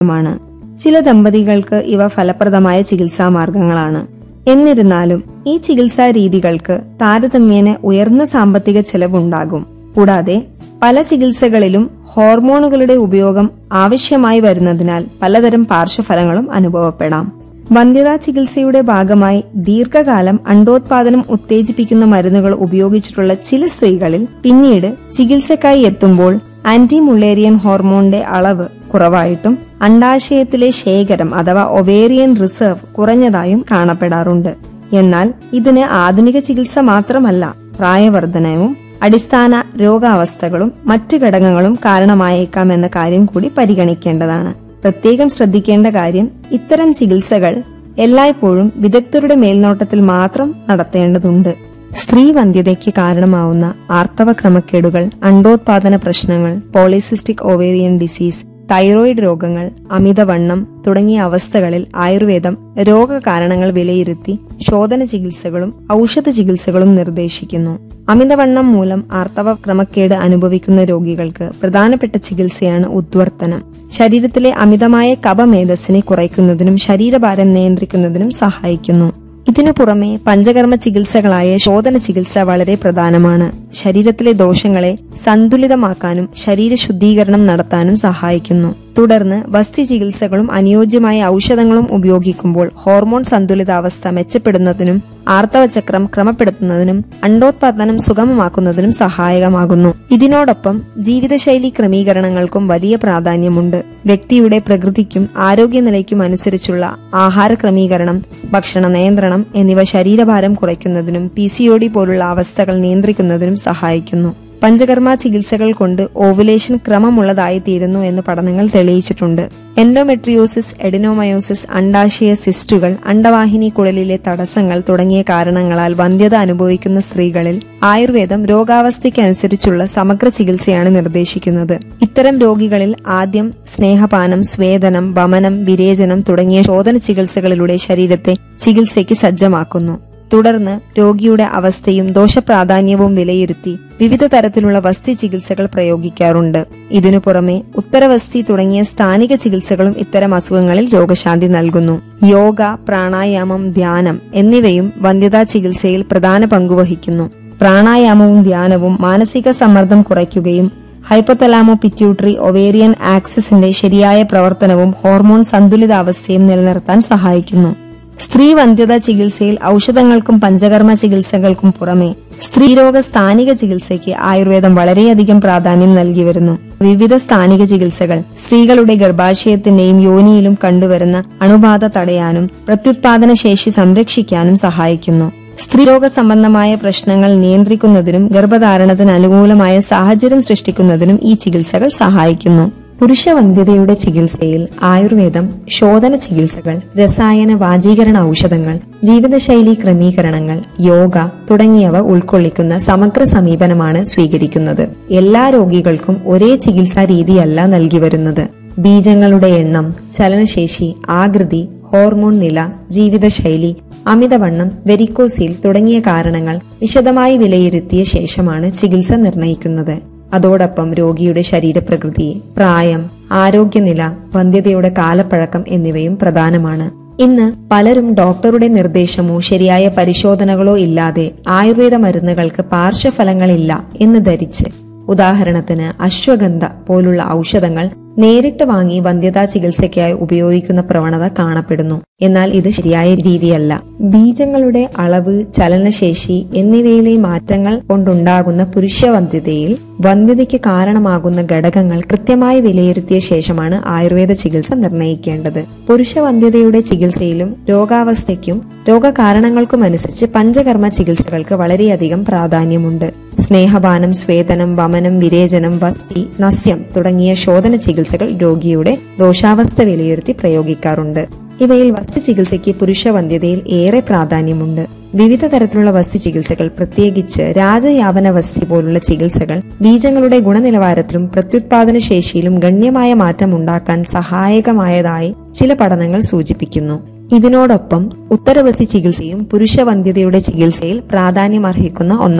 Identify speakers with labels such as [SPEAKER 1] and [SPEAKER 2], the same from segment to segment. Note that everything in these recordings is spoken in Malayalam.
[SPEAKER 1] മാണ് ചില ദമ്പതികൾക്ക് ഇവ ഫലപ്രദമായ ചികിത്സാ മാർഗങ്ങളാണ് എന്നിരുന്നാലും ഈ ചികിത്സാ രീതികൾക്ക് താരതമ്യേന ഉയർന്ന സാമ്പത്തിക ചെലവുണ്ടാകും കൂടാതെ പല ചികിത്സകളിലും ഹോർമോണുകളുടെ ഉപയോഗം ആവശ്യമായി വരുന്നതിനാൽ പലതരം പാർശ്വഫലങ്ങളും അനുഭവപ്പെടാം വന്ധ്യതാ ചികിത്സയുടെ ഭാഗമായി ദീർഘകാലം അണ്ടോത്പാദനം ഉത്തേജിപ്പിക്കുന്ന മരുന്നുകൾ ഉപയോഗിച്ചിട്ടുള്ള ചില സ്ത്രീകളിൽ പിന്നീട് ചികിത്സക്കായി എത്തുമ്പോൾ ആന്റി മുള്ളേറിയൻ ഹോർമോണിന്റെ അളവ് കുറവായിട്ടും അണ്ടാശയത്തിലെ ശേഖരം അഥവാ ഒവേറിയൻ റിസർവ് കുറഞ്ഞതായും കാണപ്പെടാറുണ്ട് എന്നാൽ ഇതിന് ആധുനിക ചികിത്സ മാത്രമല്ല പ്രായവർദ്ധനവും അടിസ്ഥാന രോഗാവസ്ഥകളും മറ്റു ഘടകങ്ങളും കാരണമായേക്കാം എന്ന കാര്യം കൂടി പരിഗണിക്കേണ്ടതാണ് പ്രത്യേകം ശ്രദ്ധിക്കേണ്ട കാര്യം ഇത്തരം ചികിത്സകൾ എല്ലായ്പ്പോഴും വിദഗ്ധരുടെ മേൽനോട്ടത്തിൽ മാത്രം നടത്തേണ്ടതുണ്ട് സ്ത്രീ വന്ധ്യതയ്ക്ക് കാരണമാവുന്ന ആർത്തവ ക്രമക്കേടുകൾ അണ്ടോത്പാദന പ്രശ്നങ്ങൾ പോളിസിസ്റ്റിക് ഓവേറിയൻ ഡിസീസ് തൈറോയിഡ് രോഗങ്ങൾ അമിതവണ്ണം തുടങ്ങിയ അവസ്ഥകളിൽ ആയുർവേദം രോഗകാരണങ്ങൾ വിലയിരുത്തി ശോധന ചികിത്സകളും ഔഷധ ചികിത്സകളും നിർദ്ദേശിക്കുന്നു അമിതവണ്ണം മൂലം ആർത്തവ ക്രമക്കേട് അനുഭവിക്കുന്ന രോഗികൾക്ക് പ്രധാനപ്പെട്ട ചികിത്സയാണ് ഉദ്വർത്തനം ശരീരത്തിലെ അമിതമായ കപമേധസ്സിനെ കുറയ്ക്കുന്നതിനും ശരീരഭാരം നിയന്ത്രിക്കുന്നതിനും സഹായിക്കുന്നു ഇതിനു പുറമെ പഞ്ചകർമ്മ ചികിത്സകളായ ശോധന ചികിത്സ വളരെ പ്രധാനമാണ് ശരീരത്തിലെ ദോഷങ്ങളെ സന്തുലിതമാക്കാനും ശരീര ശുദ്ധീകരണം നടത്താനും സഹായിക്കുന്നു തുടർന്ന് വസ്തി ചികിത്സകളും അനുയോജ്യമായ ഔഷധങ്ങളും ഉപയോഗിക്കുമ്പോൾ ഹോർമോൺ സന്തുലിതാവസ്ഥ മെച്ചപ്പെടുന്നതിനും ആർത്തവചക്രം ക്രമപ്പെടുത്തുന്നതിനും അണ്ടോത്പാദനം സുഗമമാക്കുന്നതിനും സഹായകമാകുന്നു ഇതിനോടൊപ്പം ജീവിതശൈലി ക്രമീകരണങ്ങൾക്കും വലിയ പ്രാധാന്യമുണ്ട് വ്യക്തിയുടെ പ്രകൃതിക്കും ആരോഗ്യനിലയ്ക്കും അനുസരിച്ചുള്ള ആഹാര ക്രമീകരണം ഭക്ഷണ നിയന്ത്രണം എന്നിവ ശരീരഭാരം കുറയ്ക്കുന്നതിനും പി സി ഒ ഡി പോലുള്ള അവസ്ഥകൾ നിയന്ത്രിക്കുന്നതിനും സഹായിക്കുന്നു പഞ്ചകർമ്മ ചികിത്സകൾ കൊണ്ട് ഓവുലേഷൻ ക്രമമുള്ളതായി തീരുന്നു എന്ന് പഠനങ്ങൾ തെളിയിച്ചിട്ടുണ്ട് എൻഡോമെട്രിയോസിസ് എഡിനോമയോസിസ് അണ്ടാശയ സിസ്റ്റുകൾ അണ്ടവാഹിനി കുഴലിലെ തടസ്സങ്ങൾ തുടങ്ങിയ കാരണങ്ങളാൽ വന്ധ്യത അനുഭവിക്കുന്ന സ്ത്രീകളിൽ ആയുർവേദം രോഗാവസ്ഥയ്ക്കനുസരിച്ചുള്ള സമഗ്ര ചികിത്സയാണ് നിർദ്ദേശിക്കുന്നത് ഇത്തരം രോഗികളിൽ ആദ്യം സ്നേഹപാനം സ്വേദനം വമനം വിരേചനം തുടങ്ങിയ ശോധന ചികിത്സകളിലൂടെ ശരീരത്തെ ചികിത്സയ്ക്ക് സജ്ജമാക്കുന്നു തുടർന്ന് രോഗിയുടെ അവസ്ഥയും ദോഷപ്രാധാന്യവും വിലയിരുത്തി വിവിധ തരത്തിലുള്ള വസ്തി ചികിത്സകൾ പ്രയോഗിക്കാറുണ്ട് ഇതിനു പുറമെ ഉത്തരവസ്തി തുടങ്ങിയ സ്ഥാനിക ചികിത്സകളും ഇത്തരം അസുഖങ്ങളിൽ രോഗശാന്തി നൽകുന്നു യോഗ പ്രാണായാമം ധ്യാനം എന്നിവയും വന്ധ്യതാ ചികിത്സയിൽ പ്രധാന പങ്കുവഹിക്കുന്നു പ്രാണായാമവും ധ്യാനവും മാനസിക സമ്മർദ്ദം കുറയ്ക്കുകയും ഹൈപ്പോതലാമോ പിറ്റ്യൂട്ടറി ഒവേറിയൻ ആക്സിസിന്റെ ശരിയായ പ്രവർത്തനവും ഹോർമോൺ സന്തുലിതാവസ്ഥയും നിലനിർത്താൻ സഹായിക്കുന്നു സ്ത്രീ വന്ധ്യതാ ചികിത്സയിൽ ഔഷധങ്ങൾക്കും പഞ്ചകർമ്മ ചികിത്സകൾക്കും പുറമെ സ്ത്രീരോഗ സ്ഥാനിക ചികിത്സയ്ക്ക് ആയുർവേദം വളരെയധികം പ്രാധാന്യം നൽകി വരുന്നു വിവിധ സ്ഥാനിക ചികിത്സകൾ സ്ത്രീകളുടെ ഗർഭാശയത്തിന്റെയും യോനിയിലും കണ്ടുവരുന്ന അണുബാധ തടയാനും പ്രത്യുത്പാദന ശേഷി സംരക്ഷിക്കാനും സഹായിക്കുന്നു സ്ത്രീരോഗ സംബന്ധമായ പ്രശ്നങ്ങൾ നിയന്ത്രിക്കുന്നതിനും ഗർഭധാരണത്തിന് അനുകൂലമായ സാഹചര്യം സൃഷ്ടിക്കുന്നതിനും ഈ ചികിത്സകൾ സഹായിക്കുന്നു പുരുഷവന്ധ്യതയുടെ ചികിത്സയിൽ ആയുർവേദം ശോധന ചികിത്സകൾ രസായന വാജീകരണ ഔഷധങ്ങൾ ജീവിതശൈലി ക്രമീകരണങ്ങൾ യോഗ തുടങ്ങിയവ ഉൾക്കൊള്ളിക്കുന്ന സമഗ്ര സമീപനമാണ് സ്വീകരിക്കുന്നത് എല്ലാ രോഗികൾക്കും ഒരേ ചികിത്സാ രീതിയല്ല നൽകി വരുന്നത് ബീജങ്ങളുടെ എണ്ണം ചലനശേഷി ആകൃതി ഹോർമോൺ നില ജീവിതശൈലി അമിതവണ്ണം വെരിക്കോസിൽ തുടങ്ങിയ കാരണങ്ങൾ വിശദമായി വിലയിരുത്തിയ ശേഷമാണ് ചികിത്സ നിർണയിക്കുന്നത് അതോടൊപ്പം രോഗിയുടെ ശരീരപ്രകൃതി പ്രായം ആരോഗ്യനില വന്ധ്യതയുടെ കാലപ്പഴക്കം എന്നിവയും പ്രധാനമാണ് ഇന്ന് പലരും ഡോക്ടറുടെ നിർദ്ദേശമോ ശരിയായ പരിശോധനകളോ ഇല്ലാതെ ആയുർവേദ മരുന്നുകൾക്ക് പാർശ്വഫലങ്ങളില്ല എന്ന് ധരിച്ച് ഉദാഹരണത്തിന് അശ്വഗന്ധ പോലുള്ള ഔഷധങ്ങൾ നേരിട്ട് വാങ്ങി വന്ധ്യതാ ചികിത്സയ്ക്കായി ഉപയോഗിക്കുന്ന പ്രവണത കാണപ്പെടുന്നു എന്നാൽ ഇത് ശരിയായ രീതിയല്ല ബീജങ്ങളുടെ അളവ് ചലനശേഷി എന്നിവയിലെ മാറ്റങ്ങൾ കൊണ്ടുണ്ടാകുന്ന പുരുഷവന്ധ്യതയിൽ വന്ധ്യതയ്ക്ക് കാരണമാകുന്ന ഘടകങ്ങൾ കൃത്യമായി വിലയിരുത്തിയ ശേഷമാണ് ആയുർവേദ ചികിത്സ നിർണ്ണയിക്കേണ്ടത് പുരുഷവന്ധ്യതയുടെ ചികിത്സയിലും രോഗാവസ്ഥയ്ക്കും രോഗകാരണങ്ങൾക്കും അനുസരിച്ച് പഞ്ചകർമ്മ ചികിത്സകൾക്ക് വളരെയധികം പ്രാധാന്യമുണ്ട് സ്നേഹപാനം സ്വേദനം വമനം വിരേചനം വസ്തി നസ്യം തുടങ്ങിയ ശോധന ചികിത്സകൾ രോഗിയുടെ ദോഷാവസ്ഥ വിലയിരുത്തി പ്രയോഗിക്കാറുണ്ട് ഇവയിൽ വസ്തു ചികിത്സയ്ക്ക് പുരുഷവന്ധ്യതയിൽ ഏറെ പ്രാധാന്യമുണ്ട് വിവിധ തരത്തിലുള്ള വസ്തി ചികിത്സകൾ പ്രത്യേകിച്ച് രാജയാവന വസ്തി പോലുള്ള ചികിത്സകൾ ബീജങ്ങളുടെ ഗുണനിലവാരത്തിലും പ്രത്യുത്പാദന ശേഷിയിലും ഗണ്യമായ മാറ്റം ഉണ്ടാക്കാൻ സഹായകമായതായി ചില പഠനങ്ങൾ സൂചിപ്പിക്കുന്നു ഇതിനോടൊപ്പം ഉത്തരവസ്തി ചികിത്സയും പുരുഷവന്ധ്യതയുടെ ചികിത്സയിൽ പ്രാധാന്യമർഹിക്കുന്ന ഒന്നാണ്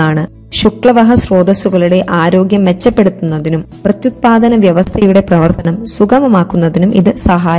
[SPEAKER 1] ശുക്ലവഹ സ്രോതസ്സുകളുടെ ആരോഗ്യം മെച്ചപ്പെടുത്തുന്നതിനും പ്രത്യുത്പാദന വ്യവസ്ഥയുടെ പ്രവർത്തനം സുഗമമാക്കുന്നതിനും ഇത് സഹായ